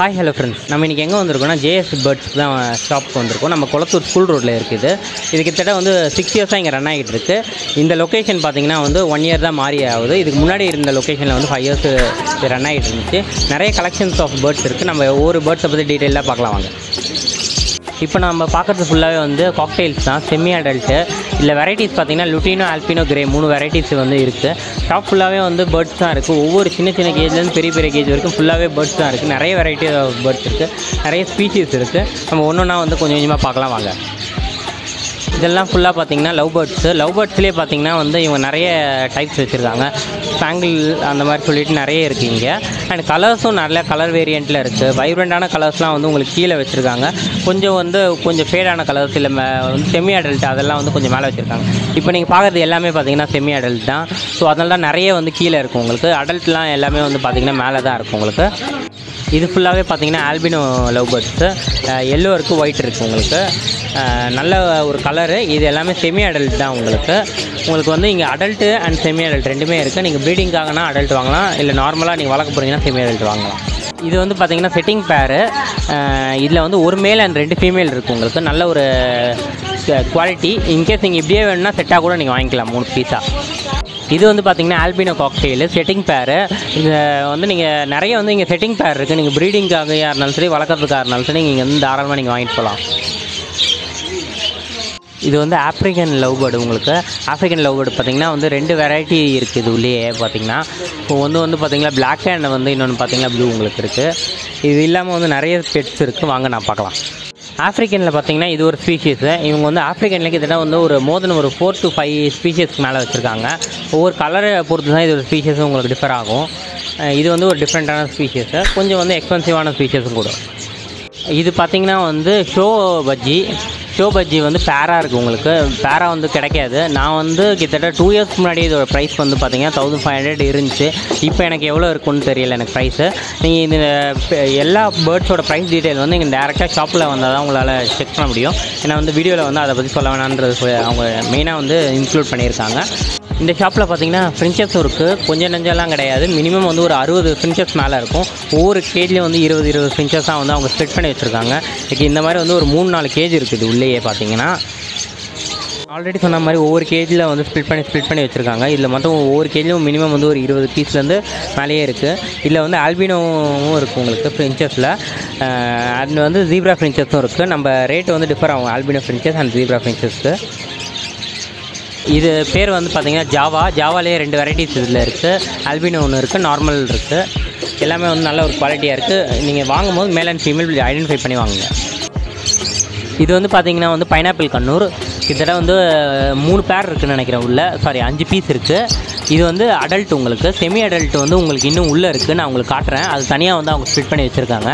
hi hello friends நம்ம இன்றைக்கி எங்கே வந்திருக்கோம்னா ஜேஎஸ் பேர்ட்ஸ் தான் ஷாப்புக்கு வந்திருக்கோம் நம்ம குளத்தூர் ஸ்கூல் ரோட்டில் இருக்குது இது கிட்டத்தட்ட வந்து சிக்ஸ் இயர்ஸாக இங்கே ரன் ஆகிட்டு இருக்கு இந்த லொக்கேஷன் பார்த்தீங்கன்னா வந்து ஒன் இயர் தான் மாறி ஆகுது இதுக்கு முன்னாடி இருந்த லொக்கேஷனில் வந்து ஃபைவ் இயர்ஸ் ரன் ஆகிட்டு இருந்துச்சு நிறைய கலெக்ஷன்ஸ் ஆஃப் பேர்ட்ஸ் இருக்குது நம்ம ஒவ்வொரு பேர்ட்ஸை பற்றி டீட்டெயிலாக பார்க்கலாம் வாங்க இப்போ நம்ம பார்க்குறது ஃபுல்லாகவே வந்து காக்டெயில்ஸ் தான் செமி அடல்ட்டு இல்லை வெரைட்டிஸ் பார்த்தீங்கன்னா லுட்டினோ ஆல்பினோ கிரே மூணு வெரைட்டிஸ் வந்து இருக்குது ஷாப் ஃபுல்லாகவே வந்து பேர்ட்ஸ் தான் இருக்குது ஒவ்வொரு சின்ன சின்ன கேஜ்லேருந்து பெரிய பெரிய கேஜ் வரைக்கும் ஃபுல்லாகவே பேர்ட்ஸ் தான் இருக்குது நிறைய வெரைட்டி ஆஃப் பேர்ட்ஸ் இருக்குது நிறைய ஸ்பீஷீஸ் இருக்குது நம்ம ஒன்று ஒன்றா வந்து கொஞ்சம் கொஞ்சமாக பார்க்கலாம் வாங்க இதெல்லாம் ஃபுல்லாக பார்த்தீங்கன்னா லவ் பேர்ட்ஸு லவ் பேர்ட்ஸ்லேயே பார்த்தீங்கன்னா வந்து இவங்க நிறைய டைப்ஸ் வச்சுருக்காங்க ஸ்பாங்கிள் அந்த மாதிரி சொல்லிட்டு நிறைய இருக்குது இங்கே அண்ட் கலர்ஸும் நல்ல கலர் வேரியண்ட்டில் இருக்குது வைப்ரண்ட்டான கலர்ஸ்லாம் வந்து உங்களுக்கு கீழே வச்சுருக்காங்க கொஞ்சம் வந்து கொஞ்சம் ஃபேடான கலர்ஸ் இல்லை மே- வந்து செமி அடல்ட் அதெல்லாம் வந்து கொஞ்சம் மேலே வச்சுருக்காங்க இப்போ நீங்கள் பார்க்குறது எல்லாமே பார்த்தீங்கன்னா செமி அடல்ட் தான் ஸோ அதனால தான் நிறைய வந்து கீழே இருக்கும் உங்களுக்கு அடல்ட்லாம் எல்லாமே வந்து பார்த்தீங்கன்னா மேலே தான் இருக்கும் உங்களுக்கு இது ஃபுல்லாகவே பார்த்தீங்கன்னா ஆல்பினோ லவ் பேர்ட்ஸு எல்லோ இருக்குது ஒயிட் இருக்குது உங்களுக்கு அஹ் நல்ல ஒரு கலரு இது எல்லாமே செமி அடல்ட் தான் உங்களுக்கு உங்களுக்கு வந்து இங்கே அடல்ட்டு அண்ட் செமி அடல்ட் ரெண்டுமே இருக்குது நீங்கள் ப்ரீடிங்காகனா அடல்ட் வாங்கலாம் இல்லை நார்மலாக நீங்கள் வளர்க்க போகிறீங்கன்னா செமி அடல்ட் வாங்கலாம் இது வந்து பார்த்தீங்கன்னா செட்டிங் பேரு இதில் வந்து ஒரு மேல் அண்ட் ரெண்டு ஃபீமேல் இருக்குது உங்களுக்கு நல்ல ஒரு குவாலிட்டி இன்கேஸ் நீங்கள் இப்படியே வேணும்னா செட்டாக கூட நீங்கள் வாங்கிக்கலாம் மூணு பீஸாக இது வந்து பார்த்தீங்கன்னா ஆல்பினோ காக்டெயில் செட்டிங் பேரு இது வந்து நீங்கள் நிறைய வந்து இங்கே செட்டிங் பேர் இருக்குது நீங்கள் ப்ரீடிங்காக இருந்தாலும் சரி வளர்க்குறதுக்காக இருந்தாலும் சரி நீங்கள் வந்து தாராளமாக நீங்கள் வாங்கிட்டு போகலாம் இது வந்து ஆப்ரிக்கன் லவ் பேர்டு உங்களுக்கு ஆப்ரிக்கன் லவ் பேர்டு பார்த்தீங்கன்னா வந்து ரெண்டு வெரைட்டி இருக்குது இது உள்ளேயே பார்த்தீங்கன்னா இப்போ வந்து வந்து பார்த்தீங்கன்னா பிளாக் அண்ட் வந்து இன்னொன்று பார்த்தீங்கன்னா ப்ளூ உங்களுக்கு இருக்குது இது இல்லாமல் வந்து நிறைய பெட்ஸ் இருக்குது வாங்க நான் பார்க்கலாம் ஆஃப்ரிக்கனில் பார்த்தீங்கன்னா இது ஒரு ஸ்பீஷீஸு இவங்க வந்து ஆஃப்ரிக்கனில் கிட்டத்தட்ட வந்து ஒரு மோர் தென் ஒரு ஃபோர் டு ஃபைவ் ஸ்பீஷீஸ்க்கு மேலே வச்சுருக்காங்க ஒவ்வொரு கலரை பொறுத்து தான் இது ஒரு ஸ்பீஷீஸும் உங்களுக்கு டிஃபர் ஆகும் அஹ் இது வந்து ஒரு டிஃப்ரெண்ட்டான ஸ்பீஷீஸு கொஞ்சம் வந்து எக்ஸ்பென்சிவான ஸ்பீஷீஸும் கூட இது பார்த்தீங்கன்னா வந்து ஷோ பஜ்ஜி ஷோ பஜ்ஜி வந்து பேரா இருக்குது உங்களுக்கு பேரா வந்து கிடைக்காது நான் வந்து கிட்டத்தட்ட டூ இயர்ஸ்க்கு முன்னாடி இதோட ப்ரைஸ் வந்து பார்த்தீங்கன்னா தௌசண்ட் ஃபைவ் ஹண்ட்ரட் இருந்துச்சு இப்போ எனக்கு எவ்வளோ இருக்குன்னு தெரியல எனக்கு ப்ரைஸு நீங்கள் இந்த ப- எல்லா பேர்ட்ஸோட ப்ரைஸ் டீட்டெயில் வந்து நீங்கள் டேரெக்டாக ஷாப்பில் வந்தால் தான் உங்களால் செக் பண்ண முடியும் ஏன்னா வந்து வீடியோவில் வந்து அதை பற்றி சொல்ல வேணான்றது சொல்லி- அவங்க மெயினாக வந்து இன்க்ளூட் பண்ணியிருக்காங்க இந்த ஷாப்பில் பார்த்தீங்கன்னா ஃப்ரின்ச்சஸும் இருக்குது கொஞ்சம் நெஞ்செல்லாம் கிடையாது மினிமம் வந்து ஒரு அறுபது ஃப்ரின்ச்சஸ் மேலே இருக்கும் ஒவ்வொரு கேஜ்லேயும் வந்து இருபது இருபது ஃப்ரின்ச்சஸாக வந்து அவங்க ஸ்ப்ளிட் பண்ணி வச்சுருக்காங்க இதுக்கு இந்த மாதிரி வந்து ஒரு மூணு நாலு கேஜ் இருக்குது உள்ளேயே பார்த்தீங்கன்னா ஆல்ரெடி சொன்ன மாதிரி ஒவ்வொரு கேஜில் வந்து ஸ்ப்ளிட் பண்ணி ஸ்ப்ளிட் பண்ணி வச்சுருக்காங்க இதில் மொத்தம் ஒவ்வொரு கேஜிலும் மினிமம் வந்து ஒரு இருபது பீஸ்லேருந்து மேலேயே இருக்குது இதில் வந்து ஆல்பினோவும் இருக்குது உங்களுக்கு ஃப்ரின்ச்சஸில் அண்ட் வந்து ஜீப்ரா ஃப்ரின்ச்சஸும் இருக்குது நம்ம ரேட் வந்து டிஃபர் ஆகும் ஆல்பினோ ஃப்ரின்ச்சஸ் அண்ட் ஜீப்ரா ஃப்ரின்ச்சஸ்க்கு இது பேர் வந்து பார்த்தீங்கன்னா ஜாவா ஜாவாலே ரெண்டு வெரைட்டிஸ் இதில் இருக்குது ஆல்பினோ ஒன்று இருக்குது நார்மல் இருக்குது எல்லாமே வந்து நல்ல ஒரு குவாலிட்டியாக இருக்குது நீங்கள் வாங்கும்போது மேல் அண்ட் ஃபீமேல் ஐடென்டிஃபை பண்ணி வாங்குங்க இது வந்து பார்த்தீங்கன்னா வந்து பைனாப்பிள் கண்ணூர் கிட்டத்தட்ட வந்து மூணு பேர் இருக்குன்னு நினைக்கிறேன் உள்ள சாரி அஞ்சு பீஸ் இருக்குது இது வந்து அடல்ட் உங்களுக்கு செமி அடல்ட் வந்து உங்களுக்கு இன்னும் உள்ளே இருக்குது நான் உங்களுக்கு காட்டுறேன் அது தனியாக வந்து அவங்க ஸ்ப்ளிட் பண்ணி வச்சுருக்காங்க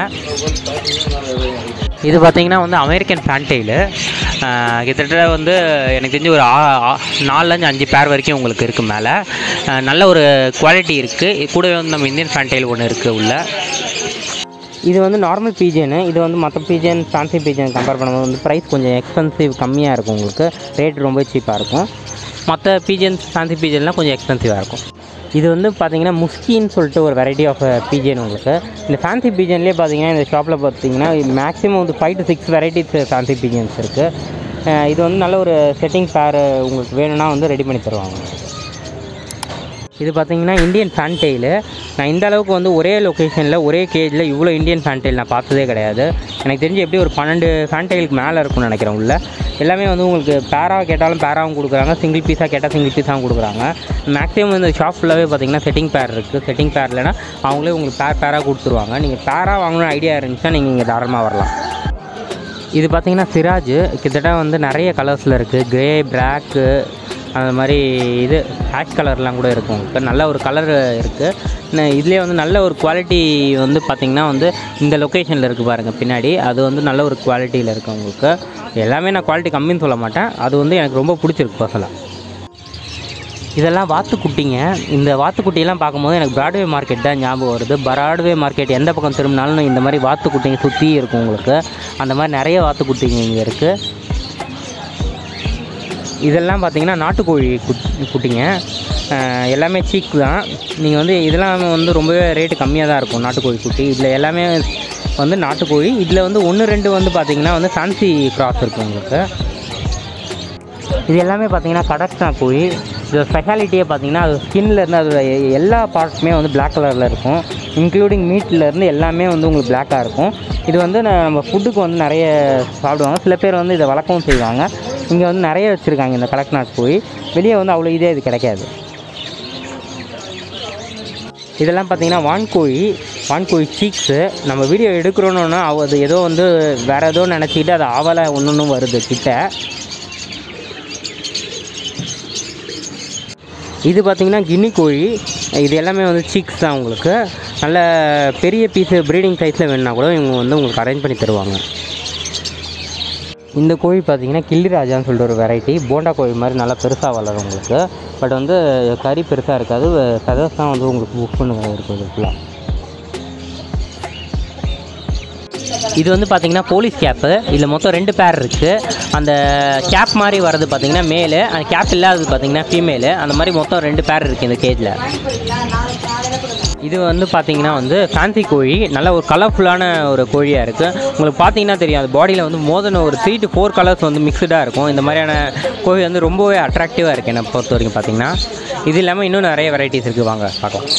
இது பார்த்தீங்கன்னா வந்து அமெரிக்கன் ஃபேன்டெயிலு கிட்டத்தட்ட வந்து எனக்கு தெரிஞ்சு ஒரு ஆ- ஆ- நாலுலேருந்து அஞ்சு பேர் வரைக்கும் உங்களுக்கு இருக்குது மேலே அஹ் நல்ல ஒரு குவாலிட்டி இருக்குது கூடவே வந்து நம்ம இந்தியன் ஃபேன்டெயில் ஒன்று இருக்குது உள்ள இது வந்து நார்மல் பீஜனு இது வந்து மற்ற பீஜன் ஃபேன்சி பீஜன் கம்பேர் பண்ணும்போது வந்து ப்ரைஸ் கொஞ்சம் எக்ஸ்பென்சிவ் கம்மியாக இருக்கும் உங்களுக்கு ரேட் ரொம்ப சீப்பாக இருக்கும் மற்ற பீஜன்ஸ் ஃபேன்சி பீஜன்லாம் கொஞ்சம் எக்ஸ்பென்சிவாக இருக்கும் இது வந்து பார்த்தீங்கன்னா முஸ்கின்னு சொல்லிட்டு ஒரு வெரைட்டி ஆஃப் பீஜன் உங்களுக்கு இந்த ஃபேன்சி பீஜன்லேயே பார்த்தீங்கன்னா இந்த ஷாப்பில் பார்த்தீங்கன்னா மேக்ஸிமம் வந்து five to six varieties fancy pigeons இருக்குது இது வந்து நல்ல ஒரு செட்டிங் பேர் உங்களுக்கு வேணும்னா வந்து ரெடி பண்ணி தருவாங்க இது பார்த்தீங்கன்னா இந்தியன் ஃபேன்டெயிலு நான் இந்த அளவுக்கு வந்து ஒரே லொக்கேஷனில் ஒரே கேஜில் இவ்வளோ இந்தியன் ஃபேன்டெயில் நான் பார்த்ததே கிடையாது எனக்கு தெரிஞ்சு எப்படி ஒரு பன்னெண்டு ஃபேன்டெயிலுக்கு மேலே இருக்கும்னு நினைக்கிறேன் உள்ள எல்லாமே வந்து உங்களுக்கு பேரா கேட்டாலும் பேராவும் கொடுக்குறாங்க சிங்கிள் பீஸாக கேட்டால் சிங்கிள் பீஸாகவும் கொடுக்குறாங்க மேக்ஸிமம் இந்த ஷாப் ஃபுல்லாகவே பார்த்தீங்கன்னா செட்டிங் பேர் இருக்குது செட்டிங் பேர் இல்லைன்னா அவங்களே உங்களுக்கு பேர் பேராக கொடுத்துருவாங்க நீங்கள் பேராக வாங்கணும்னு ஐடியா இருந்துச்சுன்னா நீங்கள் இங்கே தாராளமாக வரலாம் இது பார்த்தீங்கன்னா சிராஜ் கிட்டத்தட்ட வந்து நிறைய கலர்ஸில் இருக்குது கிரே பிளாக்கு அந்த மாதிரி இது ஹேஷ் கலர்லாம் கூட இருக்கும் உங்களுக்கு நல்ல ஒரு கலர் இருக்குது இதுலேயே வந்து நல்ல ஒரு குவாலிட்டி வந்து பார்த்திங்கன்னா வந்து இந்த லொக்கேஷனில் இருக்குது பாருங்கள் பின்னாடி அது வந்து நல்ல ஒரு குவாலிட்டியில் இருக்குது உங்களுக்கு எல்லாமே நான் குவாலிட்டி கம்மின்னு சொல்ல மாட்டேன் அது வந்து எனக்கு ரொம்ப பிடிச்சிருக்கு பர்சனலாக இதெல்லாம் வாத்துக்குட்டிங்க இந்த வாத்துக்குட்டியெல்லாம் பார்க்கும்போது எனக்கு பிராட்வே மார்க்கெட் தான் ஞாபகம் வருது பிராட்வே மார்க்கெட் எந்த பக்கம் திரும்பினாலும் இந்த மாதிரி வாத்துக்குட்டிங்க சுற்றி இருக்கும் உங்களுக்கு அந்த மாதிரி நிறைய வாத்துக்குட்டிங்க இங்கே இருக்குது இதெல்லாம் பார்த்தீங்கன்னா நாட்டுக்கோழி குட் குட்டிங்க அஹ் எல்லாமே சீக் தான் நீங்கள் வந்து இதெல்லாம் வந்து ரொம்பவே ரேட்டு கம்மியாக தான் இருக்கும் நாட்டுக்கோழி குட்டி இதில் எல்லாமே வந்து நாட்டுக்கோழி இதில் வந்து ஒன்று ரெண்டு வந்து பார்த்தீங்கன்னா வந்து ஃபேன்சி கிராஸ் இருக்குது உங்களுக்கு இது எல்லாமே பார்த்தீங்கன்னா கடக்னா கோழி இதோட ஸ்பெஷாலிட்டியே பார்த்தீங்கன்னா அது ஸ்கின்ல இருந்து அதோட எ- எல்லா பார்ட்ஸுமே வந்து Black கலரில் இருக்கும் இன்க்ளூடிங் இருந்து எல்லாமே வந்து உங்களுக்கு பிளாக்காக இருக்கும் இது வந்து ந- நம்ம ஃபுட்டுக்கு வந்து நிறைய சாப்பிடுவாங்க சில பேர் வந்து இதை வளர்க்கவும் செய்வாங்க இங்கே வந்து நிறைய வச்சுருக்காங்க இந்த கடக்நாத் கோழி வெளியே வந்து அவ்வளோ இதே இது கிடைக்காது இதெல்லாம் பார்த்தீங்கன்னா வான்கோழி வான்கோழி சீக்ஸு நம்ம வீடியோ எடுக்கிறோன்னா அது ஏதோ வந்து வேறு ஏதோ நினச்சிக்கிட்டு அது ஆவலை ஒன்று ஒன்று வருது கிட்ட இது பார்த்தீங்கன்னா கின்னி கோழி இது எல்லாமே வந்து சீக்ஸ் தான் உங்களுக்கு நல்ல பெரிய பீஸு ப்ரீடிங் சைஸில் வேணுன்னா கூட இவங்க வந்து உங்களுக்கு அரேஞ்ச் பண்ணி தருவாங்க இந்த கோழி பார்த்தீங்கன்னா கிள்ளி ராஜான்னு சொல்லிட்டு ஒரு வெரைட்டி போண்டா கோழி மாதிரி நல்லா பெருசாக வளரும் உங்களுக்கு பட் வந்து கறி பெருசாக இருக்காது ஃபெதர்ஸ் தான் வந்து உங்களுக்கு புக் பண்ண இருக்குது ஃபுல்லாக இது வந்து பார்த்தீங்கன்னா போலீஸ் கேப்பு இதில் மொத்தம் ரெண்டு பேர் இருக்குது அந்த கேப் மாதிரி வர்றது பார்த்தீங்கன்னா மேலு அந்த கேப் இல்லாதது பார்த்தீங்கன்னா ஃபீமேலு அந்த மாதிரி மொத்தம் ரெண்டு பேர் இருக்குது இந்த கேஜில் இது வந்து பார்த்தீங்கன்னா வந்து ஃபேன்சி கோழி நல்ல ஒரு கலர்ஃபுல்லான ஒரு கோழியாக இருக்குது உங்களுக்கு பார்த்தீங்கன்னா தெரியும் அது பாடியில் வந்து மோதன ஒரு த்ரீ டு ஃபோர் கலர்ஸ் வந்து மிக்சடாக இருக்கும் இந்த மாதிரியான கோழி வந்து ரொம்பவே அட்ராக்டிவாக இருக்குது என்னை பொறுத்த வரைக்கும் பார்த்தீங்கன்னா இது இல்லாமல் இன்னும் நிறைய வெரைட்டிஸ் இருக்குது வாங்க பார்க்கலாம்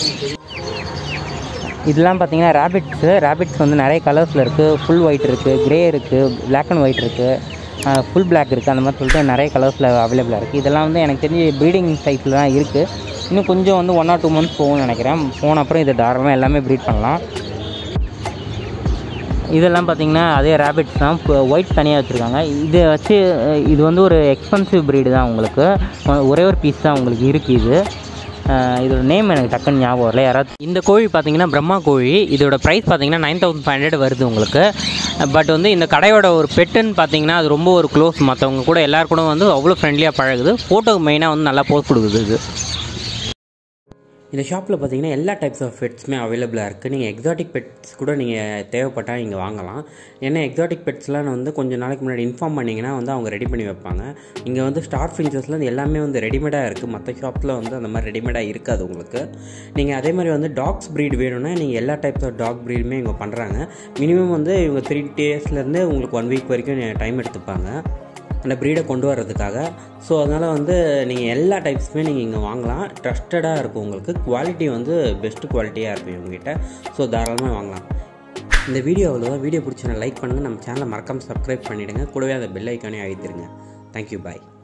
இதெல்லாம் பார்த்தீங்கன்னா ரேபிட்ஸு ரேபிட்ஸ் வந்து நிறைய கலர்ஸில் இருக்குது ஃபுல் ஒயிட் இருக்குது கிரே இருக்குது பிளாக் அண்ட் ஒயிட் இருக்குது ஃபுல் பிளாக் இருக்குது அந்த மாதிரி சொல்லிட்டு நிறைய கலர்ஸில் அவைலபிளாக இருக்குது இதெல்லாம் வந்து எனக்கு தெரிஞ்சு ப்ரீடிங் சைஸில் தான் இருக்குது இன்னும் கொஞ்சம் வந்து ஒன் ஆர் டூ மந்த்ஸ் போகும்னு நினைக்கிறேன் போன அப்புறம் இதை தாராளமாக எல்லாமே ப்ரீட் பண்ணலாம் இதெல்லாம் பார்த்தீங்கன்னா அதே ரேபிட்ஸ் தான் ஒயிட் தனியாக வச்சுருக்காங்க இதை வச்சு அஹ், இது வந்து ஒரு எக்ஸ்பென்சிவ் ப்ரீடு தான் உங்களுக்கு அஹ், ஒரே ஒரு பீஸ் தான் உங்களுக்கு இருக்குது இது அஹ், இதோட நேம் எனக்கு டக்குன்னு ஞாபகம் வரல யாராவது இந்த கோழி பார்த்தீங்கன்னா பிரம்மா கோழி இதோட ப்ரைஸ் பார்த்தீங்கன்னா நைன் தௌசண்ட் ஃபைவ் ஹண்ட்ரட் வருது உங்களுக்கு பட் வந்து இந்த கடையோட ஒரு பெட்டுன்னு பார்த்தீங்கன்னா அது ரொம்ப ஒரு க்ளோஸ் மற்றவங்க கூட எல்லார் கூட வந்து அவ்வளோ ஃப்ரெண்ட்லியாக பழகுது ஃபோட்டோக்கு மெயினாக வந்து நல்லா போஸ்ட் கொடுக்குது இது இந்த ஷாப்பில் பார்த்தீங்கன்னா எல்லா டைப்ஸ் ஆஃப் பெட்ஸுமே அவைலபிளாக இருக்குது நீங்கள் எக்ஸாட்டிக் பெட்ஸ் கூட நீங்கள் தேவைப்பட்டால் நீங்கள் வாங்கலாம் ஏன்னா எக்ஸாட்டிக் பெட்ஸ்லாம் வந்து கொஞ்சம் நாளைக்கு முன்னாடி இன்ஃபார்ம் பண்ணிங்கன்னா வந்து அவங்க ரெடி பண்ணி வைப்பாங்க இங்கே வந்து ஸ்டார் ஃபின்ச்சஸ்லாம் எல்லாமே வந்து ரெடிமேடாக இருக்குது மற்ற ஷாப்பில் வந்து அந்த மாதிரி ரெடிமேடாக இருக்காது உங்களுக்கு நீங்கள் அதே மாதிரி வந்து டாக்ஸ் ப்ரீட் வேணும்னா நீங்கள் எல்லா டைப்ஸ் ஆஃப் டாக் ப்ரீடுமே இங்கே பண்ணுறாங்க மினிமம் வந்து இவங்க த்ரீ டேஸ்லேருந்து உங்களுக்கு ஒன் வீக் வரைக்கும் டைம் எடுத்துப்பாங்க அந்த ப்ரீடை கொண்டு வர்றதுக்காக ஸோ அதனால் வந்து நீங்கள் எல்லா டைப்ஸுமே நீங்கள் இங்கே வாங்கலாம் ட்ரஸ்டடாக இருக்கும் உங்களுக்கு குவாலிட்டி வந்து பெஸ்ட் குவாலிட்டியாக இருக்கும் இவங்ககிட்ட ஸோ தாராளமாக வாங்கலாம் இந்த வீடியோ அவ்வளோதான் வீடியோ பிடிச்சா லைக் பண்ணுங்கள் நம்ம சேனலை மறக்காமல் சப்ஸ்கிரைப் பண்ணிவிடுங்க கூடவே அந்த பெல் ஐக்கானே அழுத்திடுங்க தேங்க்யூ பாய்